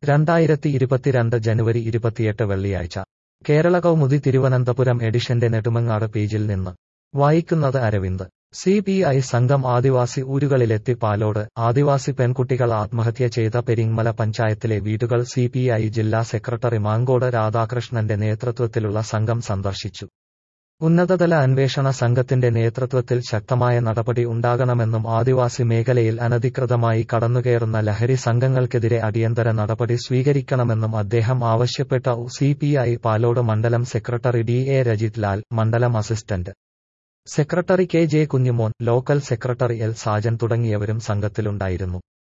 രണ്ടായിരത്തി ഇരുപത്തിരണ്ട് ജനുവരി ഇരുപത്തിയെട്ട് വെള്ളിയാഴ്ച കേരള കൗമുദി തിരുവനന്തപുരം എഡിഷന്റെ നെടുമങ്ങാട് പേജിൽ നിന്ന് വായിക്കുന്നത് അരവിന്ദ് സി പി ഐ സംഘം ആദിവാസി ഊരുകളിലെത്തി പാലോട് ആദിവാസി പെൺകുട്ടികൾ ആത്മഹത്യ ചെയ്ത പെരിങ്മല പഞ്ചായത്തിലെ വീടുകൾ സി പി ഐ ജില്ലാ സെക്രട്ടറി മാങ്കോട് രാധാകൃഷ്ണന്റെ നേതൃത്വത്തിലുള്ള സംഘം സന്ദർശിച്ചു ഉന്നതതല അന്വേഷണ സംഘത്തിന്റെ നേതൃത്വത്തിൽ ശക്തമായ നടപടി ഉണ്ടാകണമെന്നും ആദിവാസി മേഖലയിൽ അനധികൃതമായി കടന്നുകയറുന്ന ലഹരി സംഘങ്ങൾക്കെതിരെ അടിയന്തര നടപടി സ്വീകരിക്കണമെന്നും അദ്ദേഹം ആവശ്യപ്പെട്ട സി പി ഐ പാലോട് മണ്ഡലം secretary D A Rajith Lal മണ്ഡലം assistant secretary K J Kunjumon local secretary L Sajan തുടങ്ങിയവരും സംഘത്തിലുണ്ടായിരുന്നു